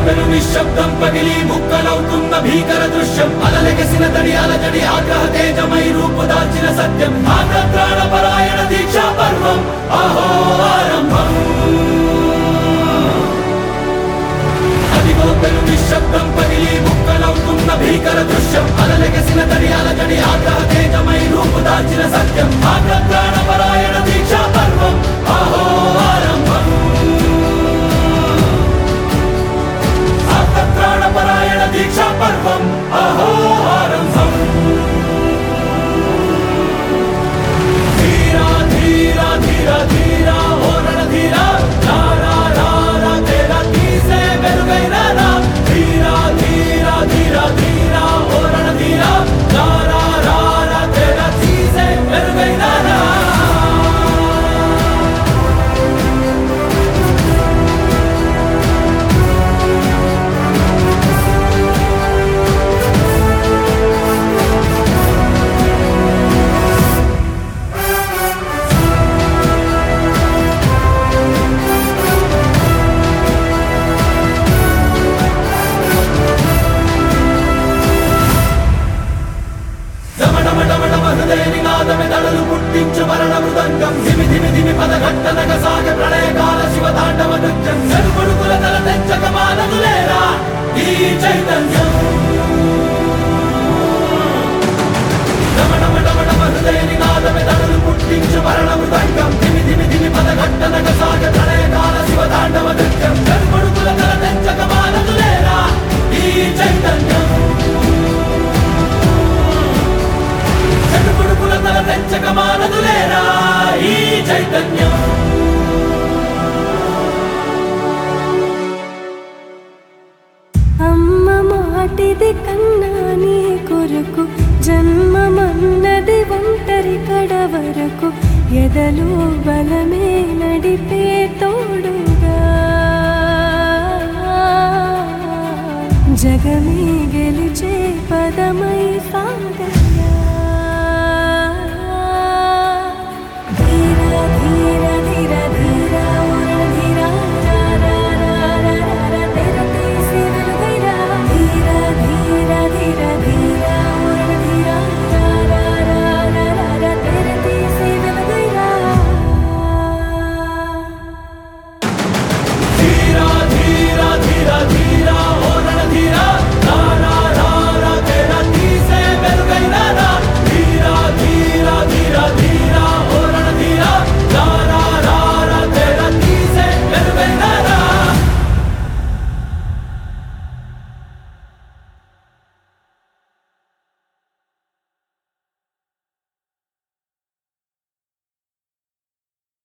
పెను నిశ్శబ్దం పగిలి ముక్కలవుతున్న భీకర దృశ్యం అలలెగసిన తడి అలజడి ఆగ్రహ తేజమై రూపుదాల్చిన సత్యం ఆగ్రత్రాణ పరాయణ దీక్షా పర్వం అహో ఆరంభం అదిగో పెను నిశ్శబ్దం పగిలి ముక్కలవుతున్న భీకర దృశ్యం అలలెగసిన తడి అలజడి ఆగ్రహ తేజమై రూపుదాల్చిన సత్యం ఆగ్రత్రాణ పరాయణ దీక్షా పర్వం అహో ఆరంభం ఆర్తత్రాణపరాయణ దీక్షా పర్వం అహో ఆరంభం ధీరా ధీరా ధీరా ధీరా ఓరణ ధీరా రా రా రా రా తేరా తీసే వెలుగైన రా ధీరా ధీరా ధీరా ధీరా ఓరణ ధీరా రా రా రా రా తేరా తీసే వెలుగైన రా దమడమడమడమ హృదయ నినాదమే దడలు పుట్టించు మరణ మృదంగం ధిమి ధిమి ధిమి పద ఘట్టనగ సాగ ప్రళయకాల శివ తాండవ నృత్యం చెడుకొడుకుల తల తెంచక మానదులేరా ఈ చైతన్యం దమడమడమడమ హృదయ నినాదమే దడలు పుట్టించు మరణ మృదంగం ధిమి ధిమి ధిమి పద ఘట్టనగ సాగ ప్రళయకాల శివ తాండవ నృత్యం చెడుకొడుకుల తల తెంచక మానదులేరా ఈ చైతన్యం చెడుపుడుకుల తల తెంచక మానదులేరా ఈ చైతన్యం అమ్మ మాటిది కన్నా నీ కొరకు జన్మమన్నది ఒంటరి కడ వరకు ఎదలు బలమే నడిపే తోడుగా జగమే గెలిచే పదమై సాగ